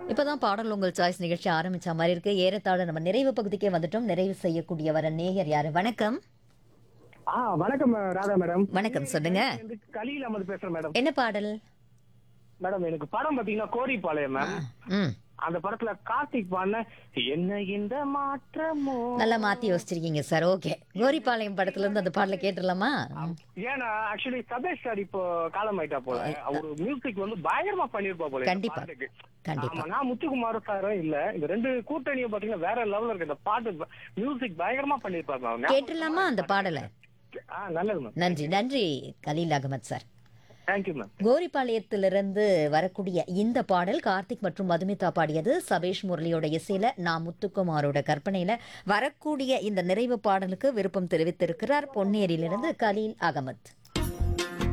இப்பதான் பாடல் உங்கள் சாய்ஸ் நிகழ்ச்சி ஆரம்பிச்ச மாதிரி இருக்கு ஏறத்தாழ நம்ம நிறைவு பகுதிக்கே வந்துட்டோம் நிறைவு செய்யக்கூடிய வர நேயர் யாரு வணக்கம் ஆ வணக்கம் ராதா மேடம் வணக்கம் சொல்லுங்க வந்து கலியில் அமது பேசுறேன் மேடம் என்ன பாடல் மேடம் எனக்கு படம் பாத்தீங்கன்னா கோரிப்பாளையம் மேம் ம் அந்த படத்துல கார்த்திக் பாடின என்ன இந்த மாற்றமோ நல்லா மாத்தி யோசிச்சிருக்கீங்க சார் ஓகே கோரிப்பாளையம் படத்துல இருந்து அந்த பாடலை கேட்டுடலாமா ஏன்னா ஆக்சுவலி சபேஷ் சார் இப்போ காலம் ஆயிட்டா போல அவரு மியூசிக் வந்து பயங்கரமா பண்ணிருப்பா போல இந்த கண்டிப்பா. பாட்டுக்கு. கண்டிப்பா. ஆமா, நான் முத்துக்குமார் சாரும் இல்ல இந்த ரெண்டு கூட்டணியும் பாத்தீங்கன்னா வேற லெவல்ல இருக்கு இந்த பாட்டு மியூசிக் பயங்கரமா பண்ணிருப்பாரு மேம் கேட்டுடலாமா அந்த பாடலை ஆ நல்லது மேம் நன்றி நன்றி Khaleel Ahmed sir thank you ma'am கோரிப்பாளையத்திலிருந்து வரக்கூடிய இந்த பாடல் கார்த்திக் மற்றும் மதுமிதா பாடியது சபேஷ் முரளியோட இசையில நான் முத்துக்குமாரோட கற்பனையில வரக்கூடிய இந்த நிறைவு பாடலுக்கு விருப்பம் தெரிவித்திருக்கிறார் பொன்னேரியிலிருந்து கலீல் அகமத்